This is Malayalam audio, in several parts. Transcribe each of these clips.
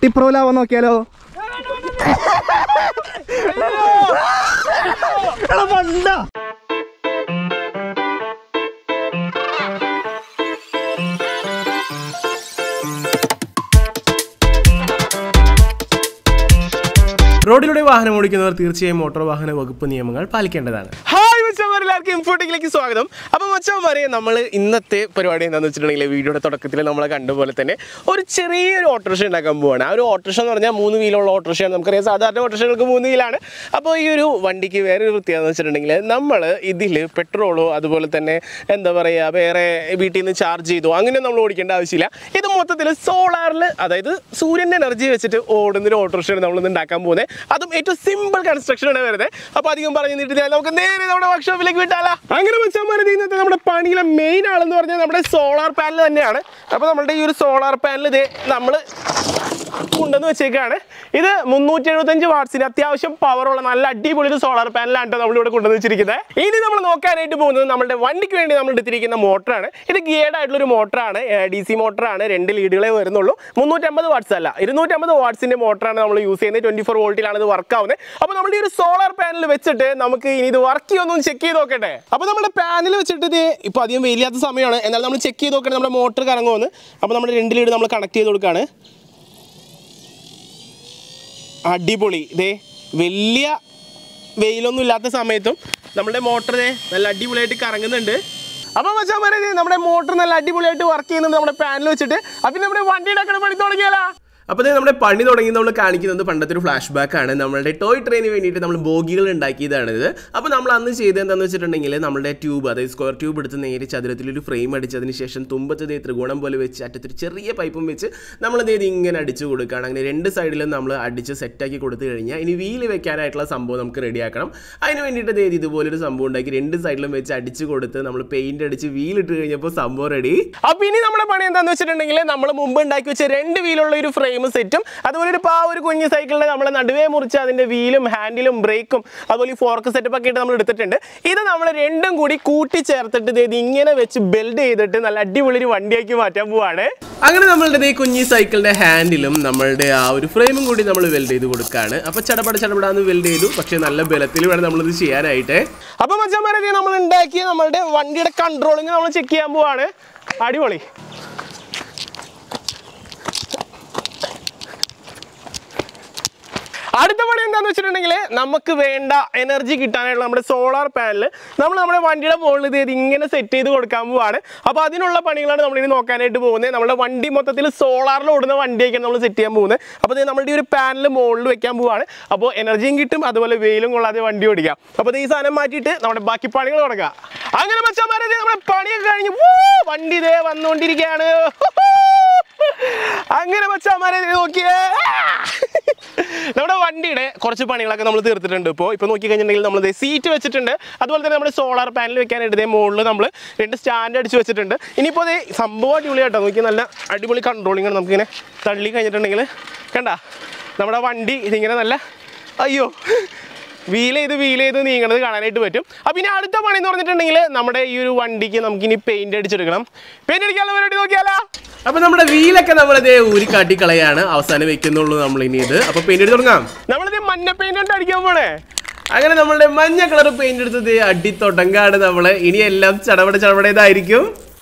മൾട്ടിപ്രോലാവാൻ നോക്കിയാലോ എടാ, പണ്ടാ. റോഡിലൂടെ വാഹനം ഓടിക്കുന്നവർ തീർച്ചയായും മോട്ടോർ വാഹന വകുപ്പ് നിയമങ്ങൾ പാലിക്കേണ്ടതാണ് ഹായ് മച്ചാമാർ എല്ലാവർക്കും ഇൻഫോട്ടിക്കിലേക്ക് സ്വാഗതം അപ്പോൾ മച്ചാമാരെ നമ്മൾ ഇന്നത്തെ പരിപാടി എന്താണെന്ന് വെച്ചിട്ടുണ്ടെങ്കിൽ വീഡിയോയുടെ തുടക്കത്തിൽ നമ്മൾ കണ്ട പോലെ തന്നെ ഒരു ചെറിയൊരു ഓട്ടോറിക്ഷ ഉണ്ടാക്കാൻ പോവാണ് ആ ഒരു ഓട്ടോറിക്ഷ എന്ന് പറഞ്ഞാൽ മൂന്ന് വീലുള്ള ഓട്ടോറിക്ഷയാണ് നമുക്കറിയാം സാധാരണ ഓട്ടോറിക്ഷകൾക്ക് മൂന്ന് വീലാണ് അപ്പോൾ ഈ ഒരു വണ്ടിക്ക് വേറെ ഒരു പ്രത്യേകത എന്ന് വെച്ചിട്ടുണ്ടെങ്കിൽ നമ്മൾ ഇതിൽ പെട്രോളോ അതുപോലെ തന്നെ എന്താ പറയുക വേറെ വീട്ടിൽ നിന്ന് ചാർജ് ചെയ്തോ അങ്ങനെ നമ്മൾ ഓടിക്കേണ്ട ആവശ്യമില്ല ഇത് മൊത്തത്തിൽ സോളാറിൽ അതായത് സൂര്യൻ്റെ എനർജി വെച്ചിട്ട് ഓടുന്ന ഒരു ഓട്ടോറിക്ഷയാണ് നമ്മൾ ഇന്ന് ഉണ്ടാക്കാൻ പോകുന്നത് അതും ഏറ്റവും സിമ്പിൾ കൺസ്ട്രക്ഷൻ ആണ് വരുന്നത് അപ്പോൾ അധികം പറഞ്ഞു നീട്ടില്ല നമുക്ക് നേരെ നമ്മുടെ വർക്ക്ഷോപ്പിലേക്ക് വിട്ടാലോ അങ്ങനെ വെച്ചാൽ ഇന്നത്തെ നമ്മുടെ പണിയിലെ മെയിൻ ആളെന്ന് പറഞ്ഞാൽ നമ്മുടെ സോളാർ പാനൽ തന്നെയാണ് അപ്പോൾ നമ്മുടെ ഈ ഒരു സോളാർ പാനൽ ഇത് നമ്മൾ കൊണ്ടുവന്ന് വെച്ചേക്കാണ് ഇത് മുന്നൂറ്റി എഴുപത്തഞ്ച് വാട്സിന് അത്യാവശ്യം പവറുള്ള നല്ല അടിപൊളി ഒരു സോളാർ പാനലാണ് കേട്ടോ നമ്മളിവിടെ കൊണ്ടുവന്ന് വെച്ചിരിക്കുന്നത് ഇനി നമ്മൾ നോക്കാനായിട്ട് പോകുന്നത് നമ്മുടെ വണ്ടിക്ക് വേണ്ടി നമ്മൾ എടുത്തിരിക്കുന്ന മോട്ടറാണ് ഇത് ഗിയർഡ് ആയിട്ടുള്ള ഒരു മോട്ടറാണ് ഡി സി മോട്ടറാണ് രണ്ട് ലീഡുകളെ വരുന്നുള്ളൂ മുന്നൂറ്റമ്പത് വാട്ട്സ് അല്ല ഇരുന്നൂറ്റമ്പത് വാട്ട്സിന്റെ മോട്ടറാണ് നമ്മൾ യൂസ് ചെയ്യുന്നത് ട്വന്റി ഫോർ വോൾട്ടിലാണ് ഇത് വർക്ക് ആവുന്നത് അപ്പോൾ നമ്മൾ ഈ ഒരു സോളാർ പാനൽ വെച്ചിട്ട് നമുക്ക് ഇനി ഇത് വർക്ക് ചെയ്യുമെന്നൊന്ന് ചെക്ക് ചെയ്ത് നോക്കട്ടെ അപ്പോൾ നമ്മുടെ പാനൽ വെച്ചിട്ട് ഇത് ഇപ്പോൾ അധികം വെയിലാത്ത സമയമാണ് എന്നാൽ നമ്മൾ ചെക്ക് ചെയ്ത് നോക്കട്ടെ നമ്മുടെ മോട്ടർ കറങ്ങുമെന്ന് അപ്പോൾ നമ്മുടെ രണ്ട് ലീഡ് നമ്മൾ കണക്ട് ചെയ്ത് കൊടുക്കുകയാണ് അടിപൊളി ഇതേ വലിയ വെയിലൊന്നും ഇല്ലാത്ത സമയത്തും നമ്മുടെ മോട്ടർ നല്ല അടിപൊളിയായിട്ട് കറങ്ങുന്നുണ്ട് അപ്പോൾ മച്ചാൻ പറയുന്നത് നമ്മുടെ മോട്ടർ നല്ല അടിപൊളിയായിട്ട് വർക്ക് ചെയ്യുന്നുണ്ട് നമ്മുടെ പാനൽ വെച്ചിട്ട് അപ്പം നമ്മുടെ വണ്ടിയുടെ ഒക്കെ പണി തുടങ്ങിയാലോ അപ്പോൾ ദേ നമ്മുടെ പണി തുടങ്ങി നമ്മൾ കാണിക്കുന്നത് പണ്ടത്തെ ഒരു ഫ്ലാഷ് ബാക്ക് ആണ് നമ്മുടെ ടോയ് ട്രെയിനിന് വേണ്ടിയിട്ട് നമ്മൾ ബോഗികൾ ഉണ്ടാക്കിയതാണ് ഇത് അപ്പോൾ നമ്മൾ അന്ന് ചെയ്തത് എന്താണെന്ന് വെച്ചിട്ടുണ്ടെങ്കിൽ നമ്മുടെ ട്യൂബ് അതായത് സ്ക്വയർ ട്യൂബ് എടുത്ത് നേരെ ചതുരത്തിലൊരു ഫ്രെയിം അടിച്ചതിന് ശേഷം തുമ്പത്ത് ദേ ത്രികോണം പോലെ വെച്ച് അറ്റത്തൊരു ചെറിയ പൈപ്പും വെച്ച് നമ്മൾ ഇത് ഇങ്ങനെ അടിച്ചു കൊടുക്കുകയാണ് അങ്ങനെ രണ്ട് സൈഡിലും നമ്മൾ അടിച്ച് സെറ്റാക്കി കൊടുത്തു കഴിഞ്ഞാൽ ഇനി വീല് വെക്കാനായിട്ടുള്ള സംഭവം നമുക്ക് റെഡിയാക്കണം അതിന് വേണ്ടിയിട്ട് ദേ ഇതുപോലൊരു സംഭവം ഉണ്ടാക്കി രണ്ട് സൈഡിലും വെച്ച് അടിച്ച് കൊടുത്ത് നമ്മൾ പെയിന്റ് അടിച്ച് വീലിട്ട് കഴിഞ്ഞപ്പോൾ സംഭവം റെഡി അപ്പൊ ഇനി നമ്മുടെ പണി എന്താന്ന് വെച്ചിട്ടുണ്ടെങ്കിൽ നമ്മൾ മുമ്പ് ഉണ്ടാക്കി വെച്ച രണ്ട് വീലുള്ള ഒരു ഫ്രെയിം സെറ്റും അതുപോലെ ഒരു പാ ഒരു കുഞ്ഞ് സൈക്കിളിന്റെ നമ്മൾ നടുവേ മുറിച്ച് അതിന്റെ വീലും ഹാൻഡിലും ബ്രേക്കും അതുപോലെ ഈ ഫോർക്ക് സെറ്റപ്പ് ഒക്കെ ആയിട്ട് നമ്മൾ എടുത്തിട്ടുണ്ട് ഇത് നമ്മൾ രണ്ടും കൂടി കൂട്ടി ചേർത്തിട്ട് ദേ ഇത് ഇങ്ങനെ വെച്ച് ബെൽഡ് ചെയ്തിട്ട് നല്ല അടിപൊളി ഒരു വണ്ടിയാക്കി മാറ്റാൻ പോവാണ് അങ്ങനെ നമ്മളുടെ ദേ കുഞ്ഞി സൈക്കിളിന്റെ ഹാൻഡിലും നമ്മളുടെ ആ ഒരു ഫ്രെയിമും കൂടി നമ്മൾ വെൽഡ് ചെയ്ത് കൊടുക്കുകയാണ് അപ്പൊ ചടപട ചടപടാന്ന് വെൽഡ് ചെയ്തു പക്ഷെ നല്ല ബലത്തിൽ വേണം നമ്മളിത് ചെയ്യാനായിട്ട് അപ്പൊ മച്ചന്മാരെ നമ്മൾ ഉണ്ടാക്കിയ നമ്മളുടെ വണ്ടിയുടെ കൺട്രോളിങ് നമ്മൾ ചെക്ക് ചെയ്യാൻ പോവാണ് അടിപൊളി അടുത്ത പണി എന്താന്ന് വെച്ചിട്ടുണ്ടെങ്കിൽ നമുക്ക് വേണ്ട എനർജി കിട്ടാനായിട്ടുള്ള നമ്മുടെ സോളാർ പാനൽ നമ്മൾ നമ്മുടെ വണ്ടിയുടെ മുകളിൽ ഇത് ഇങ്ങനെ സെറ്റ് ചെയ്ത് കൊടുക്കാൻ പോവാണ് അപ്പോൾ അതിനുള്ള പണികളാണ് നമ്മൾ ഇനി നോക്കാനായിട്ട് പോകുന്നത് നമ്മുടെ വണ്ടി മൊത്തത്തിൽ സോളാറിൽ ഓടുന്ന വണ്ടിയൊക്കെ നമ്മൾ സെറ്റ് ചെയ്യാൻ പോകുന്നത് അപ്പോൾ ഇത് നമ്മളുടെ ഈ ഒരു പാനൽ മുകളിൽ വെക്കാൻ പോവാണ് അപ്പോൾ എനർജിയും കിട്ടും അതുപോലെ വെയിലും കൊള്ളാതെ വണ്ടി ഓടിക്കാം അപ്പോൾ ഇത് ഈ സാധനം മാറ്റിയിട്ട് നമ്മുടെ ബാക്കി പണികൾ തുടങ്ങാം അങ്ങനെ മച്ചാമാരെ ദേ നമ്മുടെ പണിയൊക്കെ കഴിഞ്ഞ് വൂ, വണ്ടി ഇതേ വന്നുകൊണ്ടിരിക്കുകയാണ് അങ്ങനെ മച്ചാമാരെ ദേ നോക്കിയേ നമ്മുടെ വണ്ടിയുടെ കുറച്ച് പണികളൊക്കെ നമ്മൾ തീർത്തിട്ടുണ്ട് ഇപ്പോൾ ഇപ്പോൾ നോക്കി കഴിഞ്ഞിട്ടുണ്ടെങ്കിൽ നമ്മൾ സീറ്റ് വെച്ചിട്ടുണ്ട് അതുപോലെ തന്നെ നമ്മുടെ സോളാർ പാനൽ വെക്കാനായിട്ട് ഇതേ മുകളിൽ നമ്മൾ രണ്ട് സ്റ്റാൻഡ് അടിച്ച് വെച്ചിട്ടുണ്ട് ഇനിയിപ്പോൾ അതേ സംഭവം അടിപൊളിയാട്ടോ നോക്കി നല്ല അടിപൊളി കൺട്രോളിംഗ് ആണ് നമുക്കിങ്ങനെ തള്ളി കഴിഞ്ഞിട്ടുണ്ടെങ്കിൽ കണ്ട നമ്മുടെ വണ്ടി ഇതിങ്ങനെ നല്ല അയ്യോ വീൽ ചെയ്ത് വീൽ ചെയ്ത് നീങ്ങണത് കാണാനായിട്ട് പറ്റും അപ്പം ഇനി അടുത്ത പണി എന്ന് പറഞ്ഞിട്ടുണ്ടെങ്കിൽ നമ്മുടെ ഈ ഒരു വണ്ടിക്ക് നമുക്കിനി പെയിന്റ് അടിച്ചെടുക്കണം പെയിന്റ് അടിക്കാനുള്ള പരിപാടി നോക്കിയാലോ അപ്പൊ നമ്മുടെ വീലൊക്കെ നമ്മളിതേ ഊരി കാട്ടി കളയാണ് അവസാനം വെക്കുന്നുള്ളൂ നമ്മൾ ഇനി ഇത് അപ്പൊ പെയിന്റ് എടുത്ത് തുടങ്ങാം നമ്മളിത് മഞ്ഞ പെയിന്റ് ഉണ്ട് അടിക്കാൻ പോണേ അങ്ങനെ നമ്മളുടെ മഞ്ഞ കളർ പെയിന്റ് എടുത്തത് അടി തുടങ്ങാണ് നമ്മള് ഇനി എല്ലാം ചടപട ചടപടേതായിരിക്കും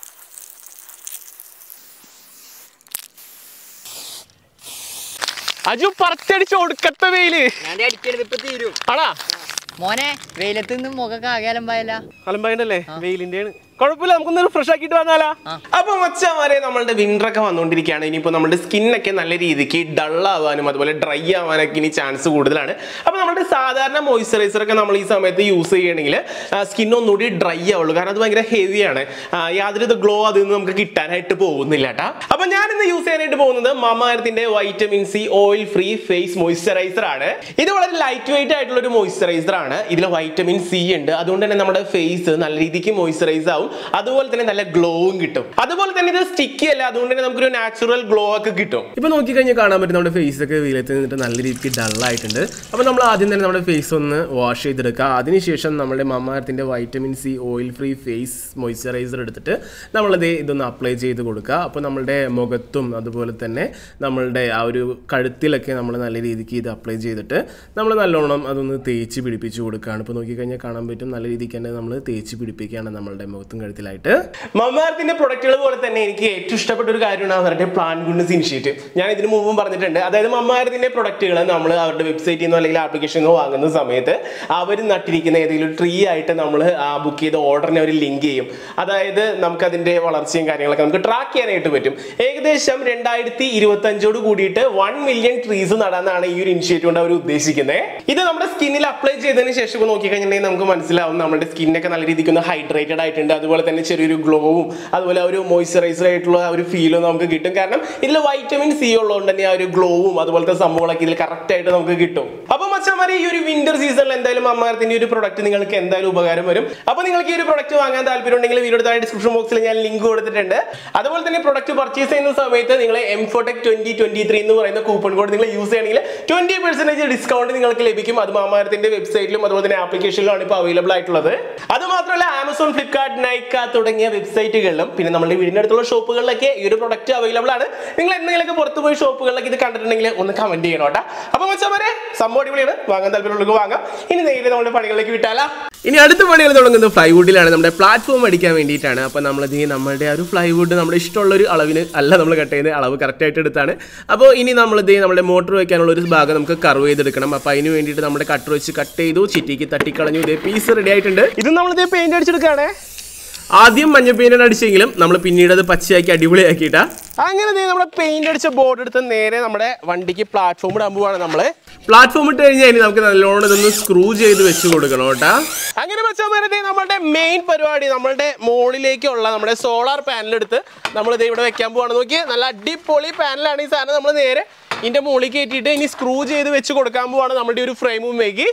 അജു പറച്ചടിച്ച് ഒടുക്കത്തെ വെയില് ഞാൻ അടിക്കരുത് ഇപ്പൊ തീരും ആണാ മോനെ വെയിലത്ത് നിന്ന് മുഖമൊക്കെ ആകെ അലമ്പായല്ല അലമ്പായിട്ടല്ലേ വെയിലിന്റെ കുഴപ്പമില്ല നമുക്കൊന്ന് ഫ്രഷ് ആക്കിയിട്ട് വന്നാലാ അപ്പൊ മച്ചമാരെ നമ്മളുടെ വിന്റർ ഒക്കെ വന്നുകൊണ്ടിരിക്കുകയാണ് ഇനിയിപ്പോ നമ്മുടെ സ്കിന്നൊക്കെ നല്ല രീതിക്ക് ഡൾ ആവാനും അതുപോലെ ഡ്രൈ ആവാനൊക്കെ ഇനി ചാൻസ് കൂടുതലാണ് അപ്പൊ നമ്മുടെ സാധാരണ മോയ്സ്ചറൈസർ ഒക്കെ നമ്മൾ ഈ സമയത്ത് യൂസ് ചെയ്യണമെങ്കിൽ സ്കിൻ ഒന്നുകൂടി ഡ്രൈ ആവുള്ളൂ കാരണം അത് ഭയങ്കര ഹെവിയാണ് യാതൊരു ഗ്ലോ അതിൽ നിന്ന് നമുക്ക് കിട്ടാനായിട്ട് പോകുന്നില്ല കേട്ടാ അപ്പൊ ഞാൻ ഇന്ന് യൂസ് ചെയ്യാനായിട്ട് പോകുന്നത് മമാരത്തിന്റെ vitamin C oil free face moisturizer ആണ് ഇത് വളരെ ലൈറ്റ് വെയിറ്റ് ആയിട്ടുള്ള ഒരു മോയ്സ്ചറൈസർ ആണ് ഇതിൽ വൈറ്റമിൻ സി ഉണ്ട് അതുകൊണ്ട് തന്നെ നമ്മുടെ ഫേസ് നല്ല രീതിക്ക് മോയ്സ്ചറൈസ് ആവും ഉണ്ടാവും അതുപോലെ തന്നെ നല്ല ഗ്ലോവും കിട്ടും അതുപോലെ തന്നെ ഇത് സ്റ്റിക്കി അല്ല അതുകൊണ്ട് തന്നെ നമുക്കൊരു നാച്ചുറൽ ഗ്ലോ ഒക്കെ കിട്ടും ഇപ്പൊ നോക്കിക്കഴിഞ്ഞാൽ കാണാൻ പറ്റും നമ്മുടെ ഫേസ് ഒക്കെ വെയിലത്ത് നിന്നിട്ട് നല്ല രീതിക്ക് ഡള്ളായിട്ടുണ്ട് അപ്പോൾ നമ്മൾ ആദ്യം തന്നെ നമ്മുടെ ഫേസ് ഒന്ന് വാഷ് ചെയ്തെടുക്കുക അതിനുശേഷം നമ്മുടെ മമ്മാരത്തിൻ്റെ vitamin C oil free face moisturizer എടുത്തിട്ട് നമ്മളിത് ഇതൊന്ന് അപ്ലൈ ചെയ്ത് കൊടുക്കുക അപ്പോൾ നമ്മുടെ മുഖത്തും അതുപോലെ തന്നെ നമ്മളുടെ ആ ഒരു കഴുത്തിലൊക്കെ നമ്മൾ നല്ല രീതിക്ക് ഇത് അപ്ലൈ ചെയ്തിട്ട് നമ്മൾ നല്ലോണം അതൊന്ന് തേച്ച് പിടിപ്പിച്ച് കൊടുക്കുകയാണ് ഇപ്പോൾ നോക്കിക്കഴിഞ്ഞാൽ കാണാൻ പറ്റും നല്ല രീതിക്ക് തന്നെ നമ്മൾ തേച്ച് പിടിപ്പിക്കുകയാണ് നമ്മളുടെ മുഖത്തും കഴുത്തിലായിട്ട് മമ്മാർത്തിന്റെ പ്രൊഡക്റ്റുകൾ പോലെ തന്നെ എനിക്ക് ഏറ്റവും ഇഷ്ടപ്പെട്ട ഒരു കാര്യമാണ് അവരുടെ പ്ലാൻ ഗുഡ്നസ് ഇനിഷ്യേറ്റീവ് ഞാൻ ഇതിനു മുമ്പും പറഞ്ഞിട്ടുണ്ട് അതായത് മമ്മാരത്തിന്റെ പ്രൊഡക്റ്റുകൾ നമ്മൾ അവരുടെ വെബ്സൈറ്റിൽ നിന്നോ അല്ലെങ്കിൽ ആപ്ലിക്കേഷനിൽ നിന്നോ വാങ്ങുന്ന സമയത്ത് അവർ നട്ടിരിക്കുന്ന ഏതെങ്കിലും ട്രീ ആയിട്ട് നമ്മൾ ആ ബുക്ക് ചെയ്ത ഓർഡറിനെ അവർ ലിങ്ക് ചെയ്യും അതായത് നമുക്ക് അതിന്റെ വളർച്ചയും കാര്യങ്ങളൊക്കെ നമുക്ക് ട്രാക്ക് ചെയ്യാനായിട്ട് പറ്റും ഏകദേശം രണ്ടായിരത്തി ഇരുപത്തി അഞ്ചോട് കൂടിയിട്ട് വൺ മില്യൺ ട്രീസ് നടാനാണ് ഈ ഒരു ഇനിഷ്യേറ്റീവ് കൊണ്ട് അവർ ഉദ്ദേശിക്കുന്നത് ഇത് നമ്മുടെ സ്കിന്നിൽ അപ്ലൈ ചെയ്തതിന് ശേഷം ഇപ്പോൾ നോക്കിക്കഴിഞ്ഞിട്ടുണ്ടെങ്കിൽ നമുക്ക് മനസ്സിലാവും നമ്മുടെ സ്കിന്നൊക്കെ നല്ല രീതിക്ക് ഒന്ന് ഹൈഡ്രേറ്റഡ് ആയിട്ടുണ്ട് അതുപോലെ തന്നെ ചെറിയൊരു ഗ്ലോവും അതുപോലെ ആ ഒരു മോയ്സ്ചറൈസർ ആയിട്ടുള്ള ആ ഒരു ഫീലും നമുക്ക് കിട്ടും കാരണം ഇതിൽ വൈറ്റമിൻ സി ഉള്ളതുകൊണ്ട് തന്നെ ആ ഒരു ഗ്ലോവും അതുപോലത്തെ സംഭവങ്ങളൊക്കെ ഇതിൽ കറക്റ്റ് ആയിട്ട് നമുക്ക് കിട്ടും അപ്പൊ മച്ചാമാരി ഈ ഒരു വിന്റർ സീസണിൽ എന്തായാലും അമ്മാരത്തിന്റെ ഒരു പ്രൊഡക്റ്റ് നിങ്ങൾക്ക് എന്തായാലും ഉപകാരം വരും അപ്പൊ നിങ്ങൾക്ക് ഈ ഒരു പ്രൊഡക്റ്റ് വാങ്ങാൻ താല്പര്യം ഉണ്ടെങ്കിൽ വീഡിയോ താഴെ ഡിസ്ക്രിപ്ഷൻ ബോക്സിൽ ഞാൻ ലിങ്ക് കൊടുത്തിട്ടുണ്ട് അതുപോലെ തന്നെ പ്രൊഡക്റ്റ് പർച്ചേസ് ചെയ്യുന്ന സമയത്ത് നിങ്ങൾ എം ഫോടെക് ട്വന്റി ട്വന്റി ത്രീ എന്ന് പറയുന്ന കൂപ്പൺ കോഡ് നിങ്ങൾ യൂസ് ചെയ്യണമെങ്കിൽ ട്വന്റി പെർസെന്റേജ് ഡിസ്കൗണ്ട് നിങ്ങൾക്ക് ലഭിക്കും അത് മാമാരത്തിന്റെ വെബ്സൈറ്റിലും അതുപോലെ തന്നെ ആപ്ലിക്കേഷനിലാണ് ഇപ്പോൾ അവൈലബിൾ ആയിട്ടുള്ളത് അത് മാത്രമല്ല ആമസോൺ ഫ്ലിപ്കാർട്ട് നൈക്ക തുടങ്ങിയ വെബ്സൈറ്റുകളിലും പിന്നെ നമ്മുടെ വീടിന്റെ അടുത്തുള്ള ഷോപ്പുകളിലൊക്കെ ഈ ഒരു പ്രൊഡക്റ്റ് അവൈലബിൾ ആണ് നിങ്ങൾ എന്തെങ്കിലുമൊക്കെ പുറത്ത് പോയി ഷോപ്പുകളിലൊക്കെ ഇത് കണ്ടിട്ടുണ്ടെങ്കിൽ ഒന്ന് കമന്റ് ചെയ്യണം കേട്ടോ അപ്പൊ മച്ചാമാരെ സംഭവം അടിപൊളിയാണ് വാങ്ങാൻ താല്പര്യമുള്ളവർക്ക് വാങ്ങാം ഇനി നേരെ നമ്മുടെ പണികളിലേക്ക് വിട്ടാലാ ഇനി അടുത്ത പണികൾ തുടങ്ങുന്നത് പ്ലൈവുഡിലാണ് നമ്മുടെ പ്ലാറ്റ്ഫോം അടിക്കാൻ വേണ്ടിയിട്ടാണ് അപ്പോൾ നമ്മളത് ഈ നമ്മുടെ ആ ഒരു പ്ലൈവുഡ് നമ്മുടെ ഇഷ്ടമുള്ള ഒരു അളവിന് അല്ല നമ്മൾ കട്ട് ചെയ്യുന്നത് അളവ് കറക്റ്റ് ആയിട്ട് എടുത്താണ് അപ്പോൾ ഇനി നമ്മളിത് നമ്മുടെ മോട്ടർ വയ്ക്കാനുള്ള ഒരു ഭാഗം നമുക്ക് കർവ് ചെയ്തെടുക്കണം അപ്പോൾ അതിന് വേണ്ടിയിട്ട് നമ്മുടെ കട്ടർ വെച്ച് കട്ട് ചെയ്തു ചിറ്റിക്ക് തട്ടിക്കളഞ്ഞു ഇതേ പീസ് റെഡി ആയിട്ടുണ്ട് ഇത് നമ്മളിത് പെയിന്റ് അടിച്ചെടുക്കുകയാണേ ആദ്യം മഞ്ഞ പെയിൻ്റ് അടിച്ചെങ്കിലും നമ്മൾ പിന്നീട് അത് പച്ചയാക്കി അടിപൊളിയാക്കിയിട്ടാ അങ്ങനെ ദേ നമ്മുടെ പെയിന്റ് അടിച്ച ബോർഡ് എടുത്ത് നേരെ നമ്മുടെ വണ്ടിക്ക് പ്ലാറ്റ്ഫോം ഇടാൻ പോവാണ് നമ്മള് പ്ലാറ്റ്ഫോം ഇട്ട് കഴിഞ്ഞാൽ ഇനി നമുക്ക് നല്ലോണം ഇതൊന്ന് സ്ക്രൂ ചെയ്ത് വെച്ച് കൊടുക്കണം കേട്ടാ അങ്ങനെ വെച്ചാൽ നമ്മുടെ മെയിൻ പരിപാടി നമ്മളുടെ മുകളിലേക്കുള്ള നമ്മുടെ സോളാർ പാനൽ എടുത്ത് നമ്മൾ ഇത് ഇവിടെ വെക്കാൻ പോവാണ് നോക്കി നല്ല അടിപൊളി പാനലാണ് ഈ സാധനം നമ്മൾ നേരെ ഇതിന്റെ മുകളിൽ കയറ്റിയിട്ട് ഇനി സ്ക്രൂ ചെയ്ത് വെച്ച് കൊടുക്കാൻ പോവാണ് നമ്മുടെ ഒരു ഫ്രെയിമുമേക്ക്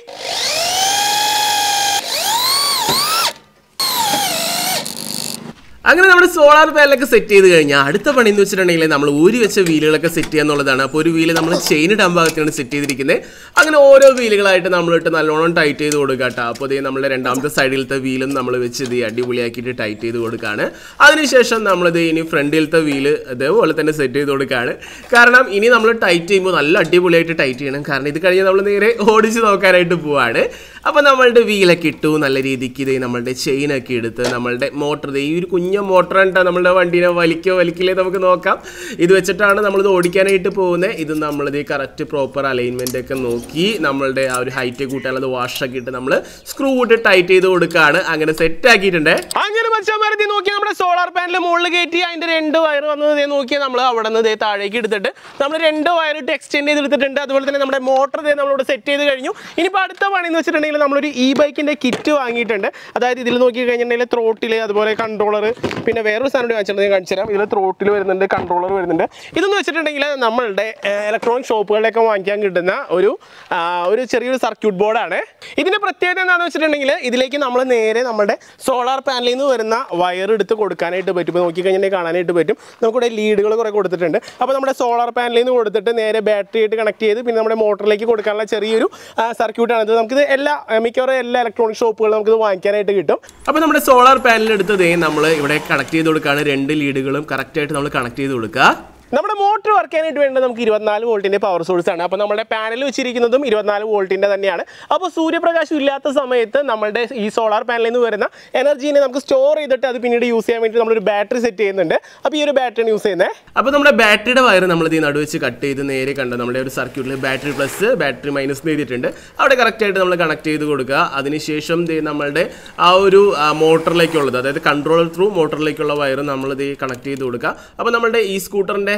അങ്ങനെ നമ്മുടെ സോളാർ പാനലൊക്കെ സെറ്റ് ചെയ്ത് കഴിഞ്ഞാൽ അടുത്ത പണി എന്ന് വെച്ചിട്ടുണ്ടെങ്കിൽ നമ്മൾ ഊരി വെച്ച വീലുകളൊക്കെ സെറ്റ് ചെയ്യുക എന്നുള്ളതാണ് അപ്പോൾ ഒരു വീല് നമ്മൾ ചെയിൻ ഇടാൻ ഭാഗത്താണ് സെറ്റ് ചെയ്തിരിക്കുന്നത് അങ്ങനെ ഓരോ വീലുകളായിട്ട് നമ്മളിട്ട് നല്ലോണം ടൈറ്റ് ചെയ്ത് കൊടുക്കുക കേട്ടോ അപ്പോൾ ഇതേ നമ്മുടെ രണ്ടാമത്തെ സൈഡിലത്തെ വീലും നമ്മൾ വെച്ച് ഇത് അടിപൊളിയാക്കിയിട്ട് ടൈറ്റ് ചെയ്ത് കൊടുക്കുകയാണ് അതിനുശേഷം നമ്മളിത് ഇനി ഫ്രണ്ടിലത്തെ വീല് അതേപോലെ തന്നെ സെറ്റ് ചെയ്ത് കൊടുക്കുകയാണ് കാരണം ഇനി നമ്മൾ ടൈറ്റ് ചെയ്യുമ്പോൾ നല്ല അടിപൊളിയായിട്ട് ടൈറ്റ് ചെയ്യണം കാരണം ഇത് കഴിഞ്ഞ് നമ്മൾ നേരെ ഓടിച്ച് നോക്കാനായിട്ട് പോവാണ് അപ്പോൾ നമ്മളുടെ വീലൊക്കെ ഇട്ടു നല്ല രീതിക്ക് ഇതേ നമ്മളുടെ ചെയിനൊക്കെ എടുത്ത് നമ്മളുടെ മോട്ടർ ഈ ഒരു കുഞ്ഞ മോട്ടർ കണ്ടാൽ നമ്മളുടെ വണ്ടീനെ വലിക്കോ വലിക്കില്ലേ നമുക്ക് നോക്കാം ഇത് വെച്ചിട്ടാണ് നമ്മളിത് ഓടിക്കാനായിട്ട് പോകുന്നത് ഇത് നമ്മളിത് കറക്റ്റ് പ്രോപ്പർ അലൈൻമെൻ്റ് ഒക്കെ നോക്കി നമ്മളുടെ ആ ഒരു ഹൈറ്റ് കൂട്ടാനുള്ളത് വാഷൊക്കെ ഇട്ട് നമ്മൾ സ്ക്രൂ ഇട്ട് ടൈറ്റ് ചെയ്ത് കൊടുക്കുകയാണ് അങ്ങനെ സെറ്റ് ആക്കിയിട്ടുണ്ട് അങ്ങനെ മച്ചാമാരത്തി നോക്കി നമ്മുടെ സോളാർ പാനൽ മുകളിൽ കയറ്റി അതിന്റെ രണ്ട് വയർ വന്നത് ദേ നോക്കി നമ്മൾ അവിടെ നിന്ന് ദേ താഴേക്ക് എടുത്തിട്ട് നമ്മൾ രണ്ട് വയർ ഇട്ട് എക്സ്റ്റെൻഡ് ചെയ്ത് എടുത്തിട്ടുണ്ട് അതുപോലെ തന്നെ നമ്മുടെ മോട്ടർ ദേ നമ്മളിവിടെ സെറ്റ് ചെയ്ത് കഴിഞ്ഞു ഇനിയിപ്പോൾ അടുത്ത പണി എന്ന് വെച്ചിട്ടുണ്ടെങ്കിൽ നമ്മളൊരു ഇ ബൈക്കിന്റെ കിറ്റ് വാങ്ങിയിട്ടുണ്ട് അതായത് ഇതിൽ നോക്കി കഴിഞ്ഞിട്ടുണ്ടെങ്കിൽ ത്രോട്ടിൽ അതുപോലെ കൺട്രോളർ പിന്നെ വേറൊരു സാധനം കൂടി വാങ്ങിച്ചിട്ടുണ്ട് ഞാൻ കാണിച്ചു തരാം ഇതിൽ ത്രോട്ടിൽ വരുന്നുണ്ട് കൺട്രോളർ വരുന്നുണ്ട് ഇതെന്ന് വെച്ചിട്ടുണ്ടെങ്കിൽ നമ്മളുടെ ഇലക്ട്രോണിക് ഷോപ്പുകളിലൊക്കെ വാങ്ങിക്കാൻ കിട്ടുന്ന ഒരു ആ, ഒരു ചെറിയൊരു സർക്യൂട്ട് ബോർഡാണ് ഇതിന്റെ പ്രത്യേകത എന്താണെന്ന് വെച്ചിട്ടുണ്ടെങ്കിൽ ഇതിലേക്ക് നമ്മൾ നേരെ നമ്മുടെ സോളാർ പാനലിൽ നിന്ന് വരുന്ന വയർ എടുത്ത് കൊടുക്കാനായിട്ട് പറ്റും ഇപ്പോൾ നോക്കിക്കഴിഞ്ഞാൽ കാണാനായിട്ട് പറ്റും നമുക്കിവിടെ ലീഡുകൾ കുറേ കൊടുത്തിട്ടുണ്ട് അപ്പോൾ നമ്മുടെ സോളാർ പാനലിൽ നിന്ന് കൊടുത്തിട്ട് നേരെ ബാറ്ററി ആയിട്ട് കണക്ട് ചെയ്ത് പിന്നെ നമ്മുടെ മോട്ടറിലേക്ക് കൊടുക്കാനുള്ള ചെറിയൊരു സർക്യൂട്ടാണ് ഇത് നമുക്കിത് എല്ലാ ആ, മിക്കവാറും എല്ലാ ഇലക്ട്രോണിക് ഷോപ്പുകളിലും നമുക്കിത് വാങ്ങിക്കാനായിട്ട് കിട്ടും അപ്പോൾ നമ്മുടെ സോളാർ പാനൽ എടുത്തതേ നമ്മൾ ഇവിടെ കണക്ട് ചെയ്ത് കൊടുക്കുകയാണ് രണ്ട് ലീഡുകളും കറക്റ്റായിട്ട് നമ്മൾ കണക്ട് ചെയ്ത് കൊടുക്കുക നമ്മുടെ മോട്ടർ വർക്ക് ചെയ്യാനായിട്ട് വേണ്ടത് നമുക്ക് ഇരുപത്തിനാല് വോൾട്ടിന്റെ പവർ സോഴ്സ് ആണ് അപ്പോൾ നമ്മുടെ പാനൽ വെച്ചിരിക്കുന്നതും ഇരുപത്തിനാല് വോൾട്ടിന്റെ തന്നെയാണ് അപ്പോൾ സൂര്യപ്രകാശം ഇല്ലാത്ത സമയത്ത് നമ്മുടെ ഈ സോളാർ പാനലിൽ നിന്ന് വരുന്ന എനർജീനെ നമുക്ക് സ്റ്റോർ ചെയ്തിട്ട് അത് പിന്നീട് യൂസ് ചെയ്യാൻ വേണ്ടി നമ്മളൊരു ബാറ്ററി സെറ്റ് ചെയ്യുന്നുണ്ട് അപ്പോൾ ഈ ഒരു ബാറ്ററിയാണ് യൂസ് ചെയ്യുന്നത് അപ്പോൾ നമ്മുടെ ബാറ്ററിയുടെ വയർ നമ്മൾ ഇത് നടുവെച്ച് കട്ട് ചെയ്ത് നേരെ കണ്ടോ നമ്മുടെ ഒരു സർക്യൂട്ടിൽ ബാറ്ററി പ്ലസ് ബാറ്ററി മൈനസ് എഴുതിയിട്ടുണ്ട് അവിടെ കറക്റ്റായിട്ട് നമ്മൾ കണക്ട് ചെയ്ത് കൊടുക്കുക അതിനുശേഷം ദേ നമ്മളുടെ ആ ഒരു ആ, മോട്ടറിലേക്കുള്ളത് അതായത് കൺട്രോളർ ത്രൂ മോട്ടറിലേക്കുള്ള വയർ നമ്മൾ ഇത് കണക്ട് ചെയ്ത് കൊടുക്കുക അപ്പോൾ നമ്മുടെ ഈ സ്കൂട്ടറിൻ്റെ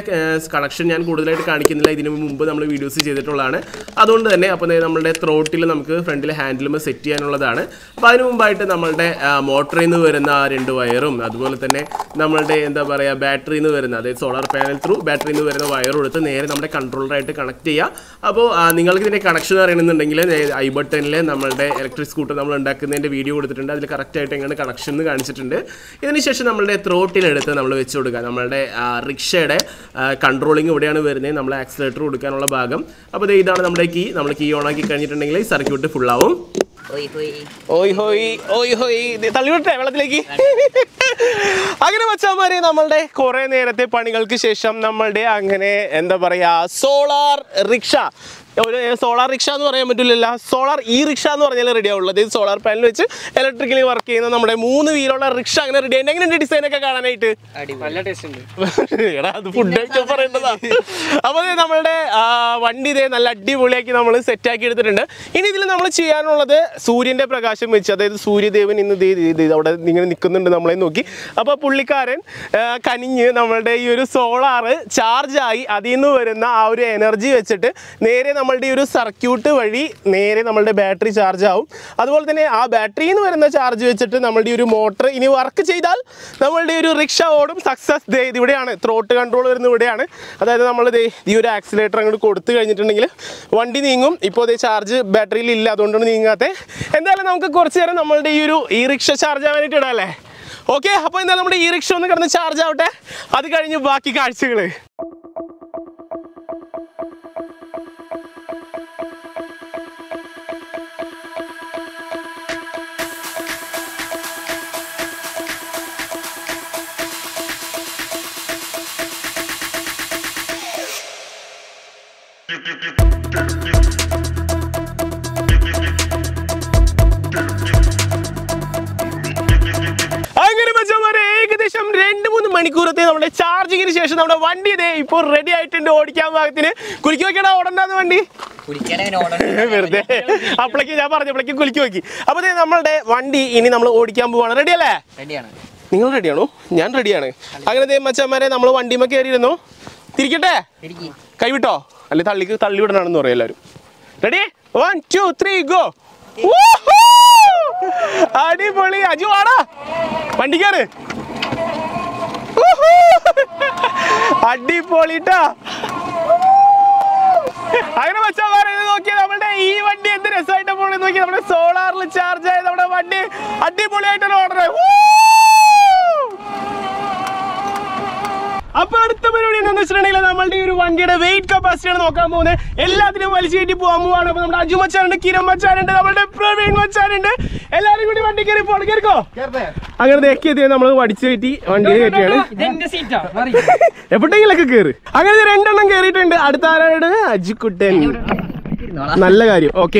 കണക്ഷൻ ഞാൻ കൂടുതലായിട്ട് കാണിക്കുന്നില്ല ഇതിന് മുമ്പ് നമ്മൾ വീഡിയോസ് ചെയ്തിട്ടുള്ളതാണ് അതുകൊണ്ട് തന്നെ അപ്പോൾ ദേ നമ്മളുടെ ത്രോട്ടിൽ നമുക്ക് ഫ്രണ്ടിൽ ഹാൻഡിലുമ്പോൾ സെറ്റ് ചെയ്യാനുള്ളതാണ് അപ്പോൾ അതിന് മുമ്പായിട്ട് നമ്മളുടെ മോട്ടറിൽ നിന്ന് വരുന്ന ആ രണ്ട് വയറും അതുപോലെ തന്നെ നമ്മളുടെ എന്താ പറയുക ബാറ്ററിയിൽ നിന്ന് വരുന്ന അതായത് സോളാർ പാനൽ ത്രൂ ബാറ്ററിയിൽ നിന്ന് വരുന്ന വയറും എടുത്ത് നേരെ നമ്മുടെ കൺട്രോളറായിട്ട് കണക്ട് ചെയ്യുക അപ്പോൾ ആ, നിങ്ങൾക്ക് ഇതിൻ്റെ കണക്ഷൻ അറിയണമെന്നുണ്ടെങ്കിൽ ഐ ബട്ടണിൽ നമ്മളുടെ ഇലക്ട്രിക് സ്കൂട്ടർ നമ്മൾ ഉണ്ടാക്കുന്നതിൻ്റെ വീഡിയോ കൊടുത്തിട്ടുണ്ട് അതിൽ കറക്റ്റായിട്ട് എങ്ങനെ കണക്ഷൻ എന്ന് കാണിച്ചിട്ടുണ്ട് ഇതിനുശേഷം നമ്മളുടെ ത്രോട്ടിലെടുത്ത് നമ്മൾ വെച്ച് കൊടുക്കുക നമ്മളുടെ ആ, റിക്ഷയുടെ കൺട്രോളിങ് ഇവിടെയാണ് വരുന്നത് നമ്മൾ ആക്സിലേറ്റർ കൊടുക്കാനുള്ള ഭാഗം അപ്പോൾ ദേ ഇതാണ് നമ്മുടെ കീ നമ്മൾ കീ ഓൺ ആക്കി കഴിഞ്ഞിട്ടുണ്ടെങ്കിൽ സർക്യൂട്ട് ഫുള്ളാവും ഹോയ് ഹോയ് ഓയ് ഹോയ് ഓയ് ഹോയ് ദേ തള്ളിവിട്ടെ വെള്ളത്തിലേക്ക് അങ്ങനെ വെച്ചാൽ നമ്മളുടെ കുറെ നേരത്തെ പണികൾക്ക് ശേഷം നമ്മളുടെ അങ്ങനെ എന്താ പറയാ സോളാർ റിക്ഷ ഒരു സോളാർ റിക്ഷ എന്ന് പറയാൻ പറ്റില്ല സോളാർ ഈ റിക്ഷ എന്ന് പറഞ്ഞാൽ റെഡി ആവുള്ളത് ഇത് സോളാർ പാനൽ വെച്ച് ഇലക്ട്രിക്കലി വർക്ക് ചെയ്യുന്ന നമ്മുടെ മൂന്ന് വീലുള്ള റിക്ഷ അങ്ങനെ റെഡി ആയിട്ട് എങ്ങനെയുണ്ട് ഡിസൈൻ ഒക്കെ കാണാനായിട്ട് നല്ല ടേസ്റ്റ് ഉണ്ട് എടാ അത് ഫുഡ് കഴിക്കാൻ പറയേണ്ടതാ അപ്പോൾ ദേ നമ്മളുടെ ആ, വണ്ടി ഇതേ നല്ല അടിപൊളിയാക്കി നമ്മൾ സെറ്റാക്കി എടുത്തിട്ടുണ്ട് ഇനി ഇതിൽ നമ്മൾ ചെയ്യാനുള്ളത് സൂര്യന്റെ പ്രകാശം വെച്ച് അതായത് സൂര്യദേവൻ ഇന്ന് ദേ ദേ ദേ അവിടെ ഇങ്ങനെ നിൽക്കുന്നുണ്ട് നമ്മളെ നോക്കി അപ്പോൾ പുള്ളിക്കാരൻ ആ, കനിഞ്ഞ് നമ്മളുടെ ഈ ഒരു സോളാറ് ചാർജായി അതിൽ നിന്ന് വരുന്ന ആ ഒരു എനർജി വെച്ചിട്ട് നേരെ നമ്മളുടെ ഈ ഒരു സർക്യൂട്ട് വഴി നേരെ നമ്മളുടെ ബാറ്ററി ചാർജ് ആവും അതുപോലെ തന്നെ ആ ബാറ്ററിയിൽ നിന്ന് വരുന്ന ചാർജ് വെച്ചിട്ട് നമ്മളുടെ ഈ ഒരു മോട്ടർ ഇനി വർക്ക് ചെയ്താൽ നമ്മളുടെ ഈ ഒരു റിക്ഷ ഓടും സക്സസ് ദേ ഇത് ഇവിടെയാണ് ത്രോട്ട് കൺട്രോൾ വരുന്നത് ഇവിടെയാണ് അതായത് നമ്മൾ ദേ ഈ ഒരു ആക്സിലേറ്റർ അങ്ങോട്ട് കൊടുത്തു കഴിഞ്ഞിട്ടുണ്ടെങ്കിൽ വണ്ടി നീങ്ങും ഇപ്പോൾ ദേ ചാർജ് ബാറ്ററിയിൽ ഇല്ല അതുകൊണ്ടാണ് നീങ്ങാത്തത് എന്തായാലും നമുക്ക് കുറച്ച് നേരം നമ്മളുടെ ഈ ഒരു ഈ റിക്ഷ ചാർജ് ആവാനായിട്ട് ഇടാം അല്ലേ ഓക്കെ അപ്പോൾ എന്തായാലും നമ്മുടെ ഈ റിക്ഷ ഒന്ന് കിടന്ന് ചാർജ് ആവട്ടെ അത് കഴിഞ്ഞ് ബാക്കി കാഴ്ചകൾ അങ്ങനെ മച്ചന്മാരെ ഏകദേശം രണ്ട് മൂന്ന് മണിക്കൂറത്തെ നമ്മുടെ ചാർജിങ്ങിന് ശേഷം നമ്മുടെ വണ്ടി ഇതേ ഇപ്പോൾ റെഡി ആയിട്ടുണ്ട് ഓടിക്കാൻ ഭാഗത്തിന് കുലുക്കി നോക്കിയാടാ ഓടണ്ടാന്ന് വണ്ടി കുടിക്കാനങ്ങനെ ഓടണം വെറുതെ അപ്പോഴേക്ക് ഞാൻ പറഞ്ഞപ്പോഴേക്ക് കുലുക്കി നോക്കി അപ്പൊ ദേ നമ്മളുടെ വണ്ടി ഇനി നമ്മൾ ഓടിക്കാൻ പോവാണ് റെഡി അല്ലേ റെഡിയാണ് നിങ്ങൾ റെഡിയാണോ ഞാൻ റെഡിയാണ് അങ്ങനെ ദേ മച്ചന്മാരെ നമ്മൾ വണ്ടിമ കയറിയിരുന്നു തിരിക്കട്ടെ ഇരിക്കി കൈവിട്ടോ അല്ലെ തള്ളിക്ക് തള്ളി വിടണമെന്ന് പറയും എല്ലാവരും ready one two three go അടിപൊളി അജു ആടാ വണ്ടി കയറ് അടിപൊളിട്ടാ അങ്ങനെ വെച്ചാൽ പറയുന്നത് നോക്കിയാൽ നമ്മുടെ ഈ വണ്ടി എന്ത് രസമായിട്ട് പോണെന്ന് നോക്കി നമ്മുടെ സോളാറിൽ ചാർജ് ആയ നമ്മുടെ വണ്ടി അടിപൊളിയായിട്ടാണ് ഓർഡർ അപ്പൊ അടുത്ത പരിപാടി എന്താണെന്ന് വെച്ചിട്ടുണ്ടെങ്കിൽ നമ്മളുടെ ഈ ഒരു വണ്ടിയുടെ വെയിറ്റ് കപ്പാസിറ്റി ആണ് നോക്കാൻ പോകുന്നത് എല്ലാത്തിനും വലിച്ചു കയറ്റി പോകാൻ പോവാണ് അപ്പൊ നമ്മുടെ അജു മച്ചാനുണ്ട് കിരം മച്ചാനുണ്ട് നമ്മുടെ പ്രവീൺ മച്ചാനുണ്ട് എല്ലാരും കൂടി വണ്ടി കയറി പോകണം കയറിക്കോ അങ്ങനെ ദേക്കി എത്തിയാൽ നമ്മൾ വലിച്ചു കയറ്റി വണ്ടി കയറ്റിയാണ് ഇതെന്റെ സീറ്റാ മാറി എപ്പോഴെങ്കിലൊക്കെ കയറി അങ്ങനെ ഇത് രണ്ടെണ്ണം കയറിയിട്ടുണ്ട് അടുത്ത ആരാണ് അജിക്കുട്ടൻ നല്ല കാര്യം ഓക്കെ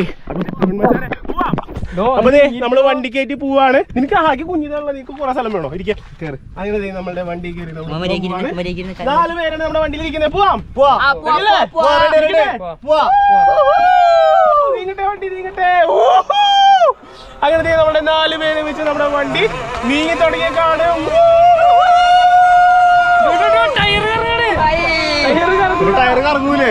അപ്പൊ ദേ നമ്മള് വണ്ടി കയറ്റി പോവാണ് നിനക്ക് ആകെ കുഞ്ഞിനുള്ള നിനക്ക് കുറെ സ്ഥലം വേണോ ഇരിക്കാം കേറ് അങ്ങനെ ദേ നമ്മളുടെ വണ്ടി കയറി നമ്മള് പോവാൻ മര്യാദയ്ക്ക് ഇരുന്ന് പോവാണ്. മര്യാദയ്ക്ക് ഇരുന്ന് നാല് പേരാണ് നമ്മുടെ വണ്ടിയിൽ ഇരിക്കുന്നത് പോവാം ആ, പോവാം, Ready അല്ലേ? പോവാം, Ready, ready? പോവാം. നീങ്ങട്ടെ വണ്ടി നീങ്ങട്ടെ ഊഹൂ. അങ്ങനെ ദേ നമ്മുടെ നാല് പേര് വെച്ച് നമ്മുടെ വണ്ടി നീങ്ങി തുടങ്ങിയ കാണും ടയർ കറങ്ങൂലേ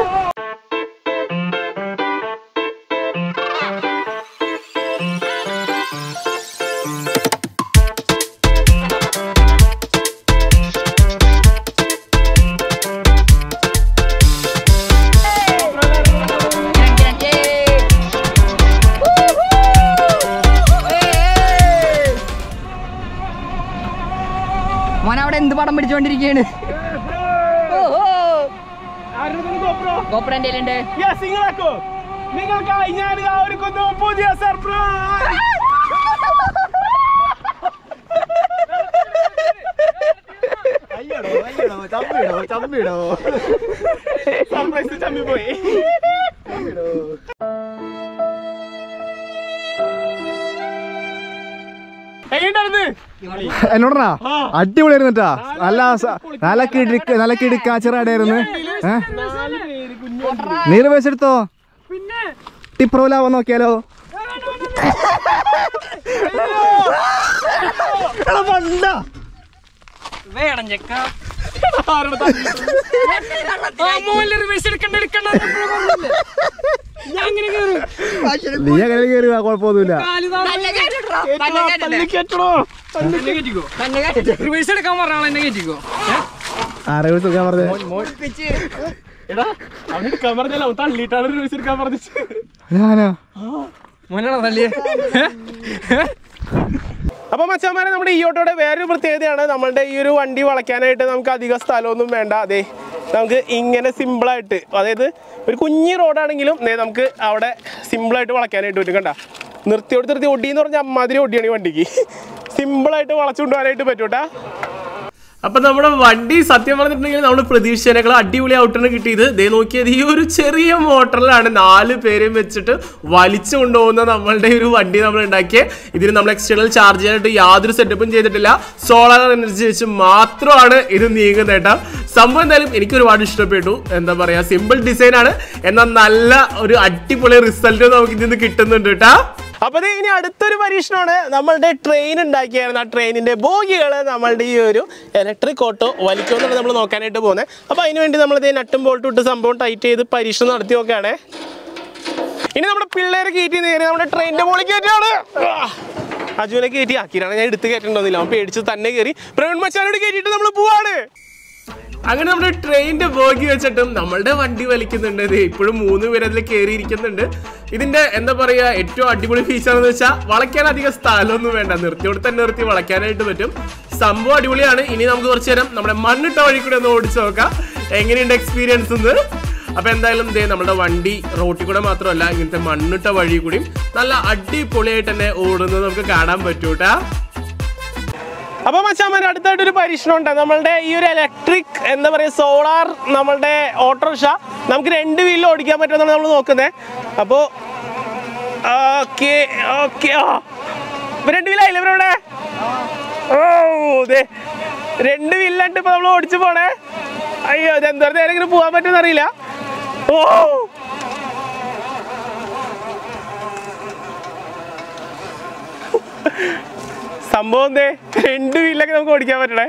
മോൻ അവിടെ എന്ത് പടം പിടിച്ചോണ്ടിരിക്കയാണ് ഗോപുരന്റെ ഉണ്ട് Yes, നിങ്ങളാക്കോ നിങ്ങൾക്കായി ഞാൻ ഇതാ ഒരുക്കുന്നു പുതിയ സർപ്രൈസ് അയ്യടോ അയ്യടോ ചമ്മിടോ ചമ്മിടോ സർപ്രൈസ് ചമ്മി പോയി എങ്ങനെയുണ്ടായിരുന്നു എന്നോടാ അടിപൊളിയായിരുന്നു കേട്ടാ നല്ല സ- നല്ല കിടുക്ക നല്ല കിടുക്കാച്ചിറാടായിരുന്നു ഏഹ് നീല പൈസ എടുത്തോ ടിപ്രോലാവോ നോക്കിയാലോ എടാ, മണ്ട. വേണം ചെക്ക നീ അങ്ങനെ കയറി കുഴപ്പമൊന്നുമില്ല റിവേഴ്സ് എടുക്കാൻ പറഞ്ഞാൽ എന്നെ കയറ്റിക്കോ ആരെ സുഖം പറഞ്ഞത് എടാ അവൻ എടുക്കാൻ പറഞ്ഞല്ല അവൻ തള്ളിയിട്ടാണ് റിവേഴ്സ് എടുക്കാൻ പറഞ്ഞത് ഞാനാ മോനാണോ തള്ളിയേ അപ്പൊ മച്ചാമാരെ നമ്മുടെ ഈ ഓട്ടോയുടെ വേറൊരു പ്രത്യേകതയാണ് നമ്മളുടെ ഈ ഒരു വണ്ടി വളയ്ക്കാനായിട്ട് നമുക്ക് അധികം സ്ഥലമൊന്നും വേണ്ട അതെ നമുക്ക് ഇങ്ങനെ സിമ്പിളായിട്ട് അതായത് ഒരു കുഞ്ഞി റോഡാണെങ്കിലും ദേ നമുക്ക് അവിടെ സിമ്പിളായിട്ട് വളയ്ക്കാനായിട്ട് പറ്റും കണ്ട നിർത്തിയോട് നിർത്തി ഒടി എന്ന് പറഞ്ഞാൽ അമ്മാതിരി ഒടിയാണ് ഈ വണ്ടിക്ക് സിമ്പിളായിട്ട് വളച്ചുകൊണ്ട് പോകാനായിട്ട് പറ്റും കേട്ടാ അപ്പൊ നമ്മുടെ വണ്ടി സത്യം പറഞ്ഞിട്ടുണ്ടെങ്കിൽ നമ്മൾ പ്രതീക്ഷിച്ചതിനേക്കാൾ അടിപൊളി ഔട്ടാണ് കിട്ടിയത് ദേ നോക്കിയത് ഈ ഒരു ചെറിയ മോട്ടറിലാണ് നാല് പേരെയും വെച്ചിട്ട് വലിച്ചു കൊണ്ടുപോകുന്ന നമ്മളുടെ ഒരു വണ്ടി നമ്മൾ ഉണ്ടാക്കിയത് ഇതിന് നമ്മൾ എക്സ്റ്റേണൽ ചാർജ് ചെയ്യാനായിട്ട് യാതൊരു സെറ്റപ്പും ചെയ്തിട്ടില്ല സോളാർ എനർജി വെച്ച് മാത്രമാണ് ഇത് നീങ്ങുന്നത് കേട്ടോ സംഭവം എന്തായാലും എനിക്ക് ഒരുപാട് ഇഷ്ടപ്പെട്ടു എന്താ പറയാ സിമ്പിൾ ഡിസൈൻ ആണ് എന്നാൽ നല്ല ഒരു അടിപൊളി റിസൾട്ട് നമുക്ക് ഇതിൽ നിന്ന് കിട്ടുന്നുണ്ട് കേട്ടാ അപ്പൊ ദേ ഇനി അടുത്തൊരു പരീക്ഷണമാണ് നമ്മളുടെ ട്രെയിൻ ഉണ്ടാക്കിയായിരുന്നു ആ ട്രെയിനിന്റെ ബോഗികൾ നമ്മളുടെ ഈ ഒരു ഇലക്ട്രിക് ഓട്ടോ വലിക്കുമെന്നാണ് നമ്മൾ നോക്കാനായിട്ട് പോകുന്നത് അപ്പൊ അതിന് വേണ്ടി നമ്മൾ ഇതേ നട്ടും ബോൾട്ടും ഇട്ട് സംഭവം ടൈറ്റ് ചെയ്ത് പരീക്ഷണം നടത്തി നോക്കുകയാണേ ഇനി നമ്മുടെ പിള്ളേരെ കയറ്റി നേരെ നമ്മുടെ ട്രെയിനിന്റെ മുകളിൽ കയറ്റിയാണ് അജുവിനെ കയറ്റി ആക്കിയിട്ടാണ് ഞാൻ എടുത്ത് കയറ്റിട്ടുണ്ടെന്നില്ല അവൻ പേടിച്ച് തന്നെ കയറി പ്രവീൺ മച്ചാനോട് കയറ്റിയിട്ട് നമ്മൾ പോവാണ് അങ്ങനെ നമ്മുടെ ട്രെയിനിന്റെ ബോഗി വെച്ചിട്ടും നമ്മളുടെ വണ്ടി വലിക്കുന്നുണ്ട് ഇത് ഇപ്പോഴും മൂന്ന് പേര് അതിൽ കയറിയിരിക്കുന്നുണ്ട് ഇതിന്റെ എന്താ പറയാ ഏറ്റവും അടിപൊളി ഫീച്ചർ എന്ന് വെച്ചാൽ വളയ്ക്കാൻ അധികം സ്ഥലമൊന്നും വേണ്ട നിർത്തിയോട് തന്നെ നിർത്തി വളയ്ക്കാനായിട്ട് പറ്റും സംഭവം അടിപൊളിയാണ് ഇനി നമുക്ക് കുറച്ച് നേരം നമ്മുടെ മണ്ണിട്ട വഴി കൂടെ ഒന്ന് ഓടിച്ചു നോക്കാം എങ്ങനെയുണ്ട് എക്സ്പീരിയൻസ് എന്ന് അപ്പൊ എന്തായാലും ദേ നമ്മുടെ വണ്ടി റോട്ടിൽ കൂടെ മാത്രമല്ല ഇങ്ങനത്തെ മണ്ണിട്ട വഴി കൂടിയും നല്ല അടിപൊളിയായിട്ട് തന്നെ ഓടുന്നത് നമുക്ക് കാണാൻ പറ്റൂട്ടാ അപ്പൊ മച്ചാമാർ അടുത്തായിട്ട് ഒരു പരീക്ഷണം ഉണ്ട് നമ്മളുടെ ഈ ഒരു ഇലക്ട്രിക് എന്താ പറയാ സോളാർ നമ്മളുടെ ഓട്ടോറിക്ഷ നമുക്ക് രണ്ട് വീലിൽ ഓടിക്കാൻ പറ്റുമെന്നാണ് നമ്മൾ നോക്കുന്നത് അപ്പോൾ ഓക്കെ ഓക്കെ ആ ഇപ്പൊ രണ്ട് വീലായില്ലേ ഇവരവിടെ ഓ ദേ രണ്ട് വീലിലാണ്ട് ഇപ്പൊ നമ്മൾ ഓടിച്ചു പോണേ അയ്യോ ഇത് എന്താ നേരെ ഇങ്ങനെ പോകാൻ പറ്റുമെന്ന് അറിയില്ല ഓ സംഭവം എന്തേ രണ്ട് വീലൊക്കെ നമുക്ക് ഓടിക്കാൻ പറ്റണേ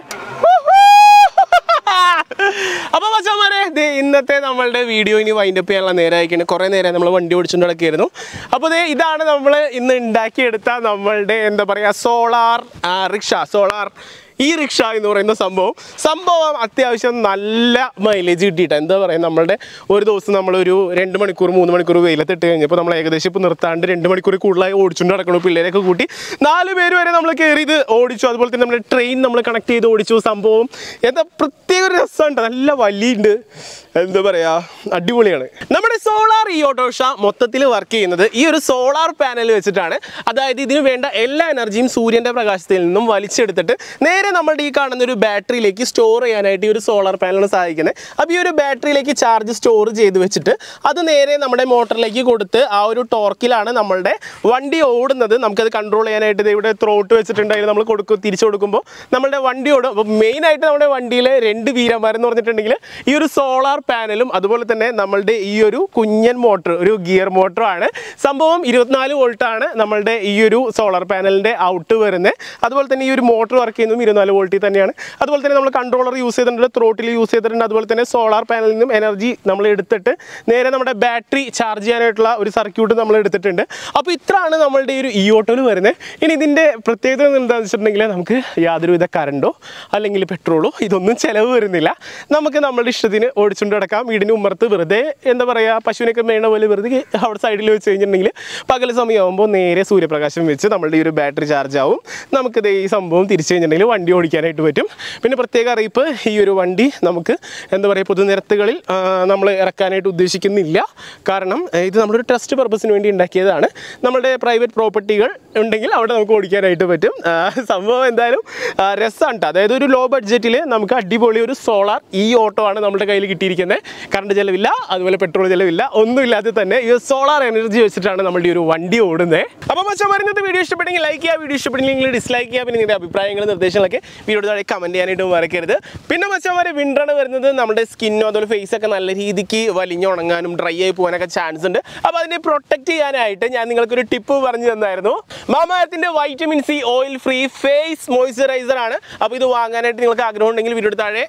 അപ്പൊ മച്ചാമാരെ ദേ ഇന്നത്തെ നമ്മളുടെ വീഡിയോ ഇനി വൈൻഡ് അപ്പ് ചെയ്യാനുള്ള നേരം അയക്കുന്നത് കുറേ നേരം നമ്മൾ വണ്ടി ഓടിച്ചുകൊണ്ട് നടക്കുകയായിരുന്നു അപ്പോൾ ദേ ഇതാണ് നമ്മൾ ഇന്ന് ഉണ്ടാക്കിയെടുത്ത നമ്മളുടെ എന്താ പറയുക സോളാർ റിക്ഷ സോളാർ ഈ റിക്ഷ എന്ന് പറയുന്ന സംഭവം സംഭവം അത്യാവശ്യം നല്ല മൈലേജ് കിട്ടിയിട്ട് എന്താ പറയുക നമ്മളുടെ ഒരു ദിവസം നമ്മളൊരു രണ്ട് മണിക്കൂർ മൂന്ന് മണിക്കൂർ വെയിലത്തിട്ട് കഴിഞ്ഞപ്പോൾ നമ്മൾ ഏകദേശം ഇപ്പോൾ നിർത്താണ്ട് രണ്ട് മണിക്കൂർ കൂടുതലായി ഓടിച്ചുകൊണ്ട് നടക്കണം പിള്ളേരെയൊക്കെ കൂട്ടി നാല് പേര് വരെ നമ്മൾ കയറി ഇത് ഓടിച്ചു അതുപോലെ തന്നെ നമ്മുടെ ട്രെയിൻ നമ്മൾ കണക്ട് ചെയ്ത് ഓടിച്ചു സംഭവം എന്താ പ്രത്യേക ഒരു രസമുണ്ട് നല്ല വലിയുണ്ട് എന്താ പറയുക അടിപൊളിയാണ് നമ്മുടെ സോളാർ ഈ ഓട്ടോറിക്ഷ മൊത്തത്തിൽ വർക്ക് ചെയ്യുന്നത് ഈ ഒരു സോളാർ പാനൽ വെച്ചിട്ടാണ് അതായത് ഇതിന് വേണ്ട എല്ലാ എനർജിയും സൂര്യൻ്റെ പ്രകാശത്തിൽ നിന്നും വലിച്ചെടുത്തിട്ട് നേരെ നമ്മുടെ ഈ കാണുന്ന ഒരു ബാറ്ററിയിലേക്ക് സ്റ്റോർ ചെയ്യാനായിട്ട് ഈ ഒരു സോളാർ പാനലാണ് സഹായിക്കുന്നത് അപ്പോൾ ഈ ഒരു ബാറ്ററിയിലേക്ക് ചാർജ് സ്റ്റോർ ചെയ്ത് വെച്ചിട്ട് അത് നേരെ നമ്മുടെ മോട്ടറിലേക്ക് കൊടുത്ത് ആ ഒരു ടോർക്കിലാണ് നമ്മളുടെ വണ്ടി ഓടുന്നത് നമുക്കത് കൺട്രോൾ ചെയ്യാനായിട്ട് ദേ ഇവിടെ ത്രോട്ട് വെച്ചിട്ടുണ്ട് അതിൽ നമ്മൾ കൊടുക്കും തിരിച്ചു കൊടുക്കുമ്പോൾ നമ്മുടെ വണ്ടി ഓടും അപ്പോൾ മെയിനായിട്ട് നമ്മുടെ വണ്ടിയിലെ രണ്ട് വീരന്മാരെന്ന് പറഞ്ഞിട്ടുണ്ടെങ്കിൽ ഈ ഒരു സോളാർ പാനലും അതുപോലെ തന്നെ നമ്മളുടെ ഈ ഒരു കുഞ്ഞൻ മോട്ടർ ഒരു ഗിയർ മോട്ടറാണ് സംഭവം ഇരുപത്തിനാല് വോൾട്ടാണ് നമ്മളുടെ ഈ ഒരു സോളാർ പാനലിൻ്റെ ഔട്ട് വരുന്നത് അതുപോലെ തന്നെ ഈ ഒരു മോട്ടർ വർക്ക് ചെയ്യുന്നതും ഇരുപത്തിനാല് വോൾട്ടിൽ തന്നെയാണ് അതുപോലെ തന്നെ നമ്മൾ കൺട്രോളർ യൂസ് ചെയ്തിട്ടുണ്ട് ത്രോട്ടിൽ യൂസ് ചെയ്തിട്ടുണ്ട് അതുപോലെ തന്നെ സോളാർ പാനലിൽ നിന്നും എനർജി നമ്മൾ എടുത്തിട്ട് നേരെ നമ്മുടെ ബാറ്ററി ചാർജ് ചെയ്യാനായിട്ടുള്ള ഒരു സർക്യൂട്ട് നമ്മൾ എടുത്തിട്ടുണ്ട് അപ്പോൾ ഇത്രയാണ് നമ്മളുടെ ഈ ഒരു ഇ ഓട്ടോയിൽ വരുന്നത് ഇനി ഇതിൻ്റെ പ്രത്യേകത എന്താണെന്ന് വെച്ചിട്ടുണ്ടെങ്കിൽ നമുക്ക് യാതൊരുവിധ കറണ്ടോ അല്ലെങ്കിൽ പെട്രോളോ ഇതൊന്നും ചിലവ് വരുന്നില്ല നമുക്ക് നമ്മളുടെ ഇഷ്ടത്തിന് ഓടിച്ചുകൊണ്ട് കിടക്കാം വീടിന് ഉമ്മർത്ത് വെറുതെ എന്താ പറയുക പശുവിനൊക്കെ മേണ പോലെ വെറുതെ അവിടെ സൈഡിൽ വെച്ച് കഴിഞ്ഞിട്ടുണ്ടെങ്കിൽ പകൽ സമയമാകുമ്പോൾ നേരെ സൂര്യപ്രകാശം വെച്ച് നമ്മളുടെ ഈ ഒരു ബാറ്ററി ചാർജ് ആവും നമുക്കിത് ഈ സംഭവം തിരിച്ചു കഴിഞ്ഞിട്ടുണ്ടെങ്കിൽ വണ്ടി ഓടിക്കാനായിട്ട് പറ്റും പിന്നെ പ്രത്യേക അറിയിപ്പ് ഈ ഒരു വണ്ടി നമുക്ക് എന്താ പറയുക പൊതുനിരത്തുകളിൽ നമ്മൾ ഇറക്കാനായിട്ട് ഉദ്ദേശിക്കുന്നില്ല കാരണം ഏ, ഇത് നമ്മളൊരു ടെസ്റ്റ് പർപ്പസിന് വേണ്ടി ഉണ്ടാക്കിയതാണ് നമ്മുടെ പ്രൈവറ്റ് പ്രോപ്പർട്ടികൾ ഉണ്ടെങ്കിൽ അവിടെ നമുക്ക് ഓടിക്കാനായിട്ട് പറ്റും ആ, സംഭവം എന്തായാലും രസമാണ് കേട്ടോ അതായത് ഒരു ലോ ബഡ്ജറ്റിൽ നമുക്ക് അടിപൊളി ഒരു സോളാർ ഈ ഓട്ടോ ആണ് നമ്മുടെ കയ്യിൽ കിട്ടിയിരിക്കുന്നത് കറണ്ട് ചിലവില്ല അതുപോലെ പെട്രോൾ ചിലവില്ല ഒന്നുമില്ലാതെ തന്നെ ഈ സോളാർ എനർജി വെച്ചിട്ടാണ് നമ്മുടെ ഈ ഒരു വണ്ടി ഓടുന്നത് അപ്പോൾ മച്ചാൻ ഇന്നത്തെ വീഡിയോ ഇഷ്ടപ്പെട്ടെങ്കിൽ ലൈക്ക് ചെയ്യുക വീഡിയോ ഇഷ്ടപ്പെട്ടില്ലെങ്കിൽ ഡിസ്ലൈക്ക് ചെയ്യുക പിന്നെ നിങ്ങളുടെ അഭിപ്രായങ്ങൾ നിർദ്ദേശങ്ങളൊക്കെ വീഡിയോ താഴെ കമൻറ്റ് ചെയ്യാനായിട്ട് മറക്കരുത് പിന്നെ മച്ചാമാരെ വിൻ്ററാണ് വരുന്നത് നമ്മുടെ സ്കിന്നോ അതുപോലെ ഫേസ് ഒക്കെ നല്ല രീതിക്ക് വലിഞ്ഞുണങ്ങാനും ഡ്രൈ ആയി പോകാനൊക്കെ ചാൻസ് ഉണ്ട് അപ്പോൾ അതിനെ പ്രൊട്ടക്ട് ചെയ്യാനായിട്ട് ഞാൻ നിങ്ങൾക്കൊരു ടിപ്പ് പറഞ്ഞു തന്നായിരുന്നു മാമായത്തിൻ്റെ vitamin C oil free face moisturizer ആണ് അപ്പോൾ ഇത് വാങ്ങാനായിട്ട് നിങ്ങൾക്ക് ആഗ്രഹം ഉണ്ടെങ്കിൽ വീഡിയോ താഴെ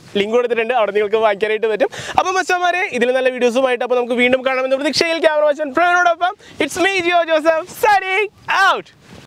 ലിങ്ക് കൊടുത്തിട്ടുണ്ട് അവിടെ നിങ്ങൾക്ക് വാങ്ങിക്കാനായിട്ട് പറ്റും അപ്പോൾ മച്ചാമാരെ ഇതിൽ നല്ല വീഡിയോസുമായിട്ട് അപ്പോൾ നമുക്ക് വീണ്ടും കാണാമെന്ന് പ്രതീക്ഷയിൽ ക്യാമറ മച്ചൻ ഫ്രണ്ടിനോടൊപ്പം it's me Jio Joseph signing out